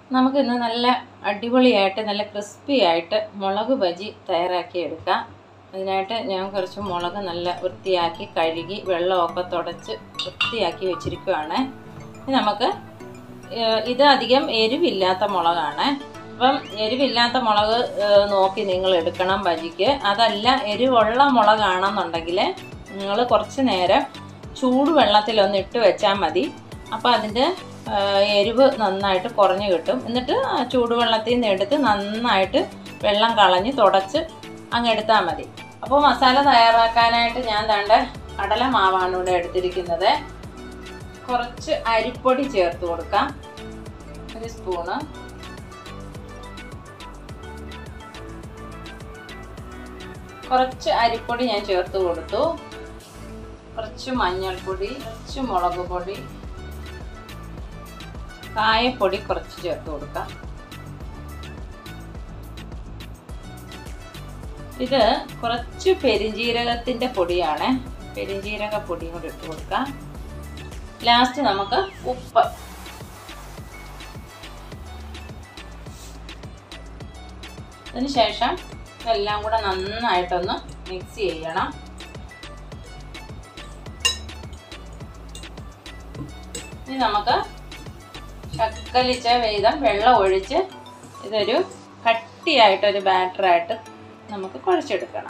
നമുക്കിന്ന് നല്ല അടിപൊളിയായിട്ട് നല്ല ക്രിസ്പി ആയിട്ട് മുളക് ബജി തയ്യാറാക്കി എടുക്കാം അതിനായിട്ട് ഞാൻ കുറച്ച് മുളക് നല്ല വൃത്തിയാക്കി കഴുകി വെള്ളമൊക്കെ തുടച്ച് വൃത്തിയാക്കി വെച്ചിരിക്കുവാണ് ഇനി നമുക്ക് ഏഹ്, ഇത് അധികം എരിവില്ലാത്ത മുളകാണ് അപ്പം എരിവില്ലാത്ത മുളക് ഏഹ്, നോക്കി നിങ്ങൾ എടുക്കണം ബജിക്ക് അതല്ല എരിവുള്ള മുളകാണെന്നുണ്ടെങ്കിൽ നിങ്ങൾ കുറച്ച് നേരം ചൂടുവെള്ളത്തിലൊന്ന് ഇട്ട് വെച്ചാൽ മതി അപ്പോൾ അതിൻ്റെ ആ, എരിവ് നന്നായിട്ട് കുറഞ്ഞു കിട്ടും എന്നിട്ട് ആ ചൂടുവെള്ളത്തിൽ നിന്ന് എടുത്ത് നന്നായിട്ട് വെള്ളം കളഞ്ഞ് തുടച്ച് അങ്ങ് എടുത്താൽ മതി അപ്പോൾ മസാല തയ്യാറാക്കാനായിട്ട് ഞാൻ ദാണ്ട കടല മാവാണ് ഇവിടെ എടുത്തിരിക്കുന്നത് കുറച്ച് അരിപ്പൊടി ചേർത്ത് കൊടുക്കാം ഒരു സ്പൂണ് കുറച്ച് അരിപ്പൊടി ഞാൻ ചേർത്ത് കൊടുത്തു കുറച്ച് മഞ്ഞൾപ്പൊടി കുറച്ച് മുളക് പൊടി കായപ്പൊടി കുറച്ച് ചേർത്ത് കൊടുക്കാം ഇത് കുറച്ച് പെരിഞ്ജീരകത്തിൻ്റെ പൊടിയാണ് പെരിഞ്ജീരക പൊടിയും കൂടി ഇട്ട് കൊടുക്കാം ലാസ്റ്റ് നമുക്ക് ഉപ്പ് അതിന് ശേഷം ഇതെല്ലാം കൂടെ നന്നായിട്ടൊന്ന് മിക്സ് ചെയ്യണം ഇനി നമുക്ക് ശക്കലിച്ച വീതം വെള്ളം ഒഴിച്ച് ഇതൊരു കട്ടിയായിട്ടൊരു ബാറ്ററായിട്ട് നമുക്ക് കുഴച്ചെടുക്കണം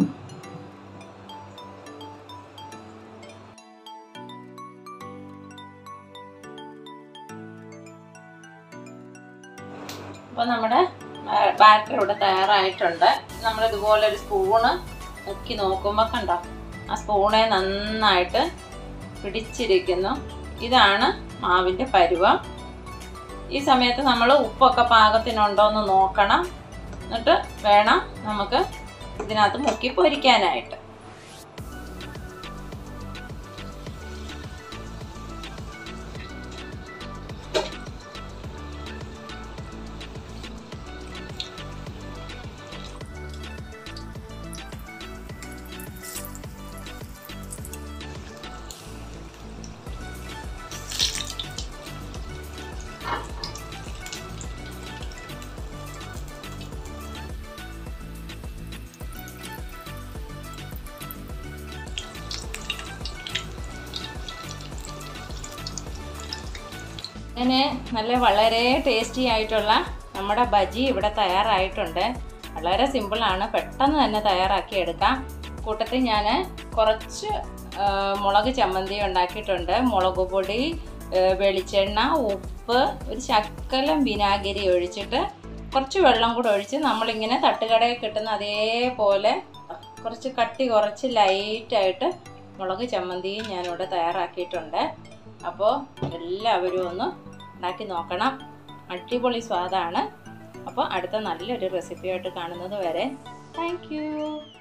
അപ്പോൾ നമ്മുടെ ബാറ്റർ ഇവിടെ തയ്യാറായിട്ടുണ്ട് നമ്മൾ ഇതുപോലെ ഒരു സ്പൂണ് മുക്കി നോക്കുമ്പോൾ കണ്ടോ ആ സ്പൂണെ നന്നായിട്ട് പിടിച്ചിരിക്കുന്നു ഇതാണ് മാവിൻ്റെ പരുവം ഈ സമയത്ത് നമ്മൾ ഉപ്പൊക്കെ പാകത്തിനുണ്ടോ എന്ന് നോക്കണം എന്നിട്ട് വേണം നമുക്ക് ഇതിനകത്ത് മുക്കി പൊരിക്കാനായിട്ട് അങ്ങനെ നല്ല വളരെ ടേസ്റ്റി ആയിട്ടുള്ള നമ്മുടെ ബജി ഇവിടെ തയ്യാറായിട്ടുണ്ട് വളരെ സിമ്പിളാണ് പെട്ടെന്ന് തന്നെ തയ്യാറാക്കി എടുക്കാം കൂട്ടത്തിൽ ഞാൻ കുറച്ച് ആ, മുളക് ചമ്മന്തി ഉണ്ടാക്കിയിട്ടുണ്ട് മുളക് പൊടി ആ, വെളിച്ചെണ്ണ ഉപ്പ് ഒരു ശക്കലം വിനാഗിരി ഒഴിച്ചിട്ട് കുറച്ച് വെള്ളം കൂടെ ഒഴിച്ച് നമ്മളിങ്ങനെ തട്ടുകടയിൽ കിട്ടുന്ന അതേപോലെ കുറച്ച് കട്ടി കുറച്ച് ലൈറ്റായിട്ട് മുളക് ചമ്മന്തിയും ഞാനിവിടെ തയ്യാറാക്കിയിട്ടുണ്ട് അപ്പോൾ എല്ലാവരും ഒന്ന് ഉണ്ടാക്കി നോക്കണം അടിപൊളി സ്വാദാണ് അപ്പോൾ അടുത്ത നല്ലൊരു റെസിപ്പിയായിട്ട് കാണുന്നത് വരെ താങ്ക്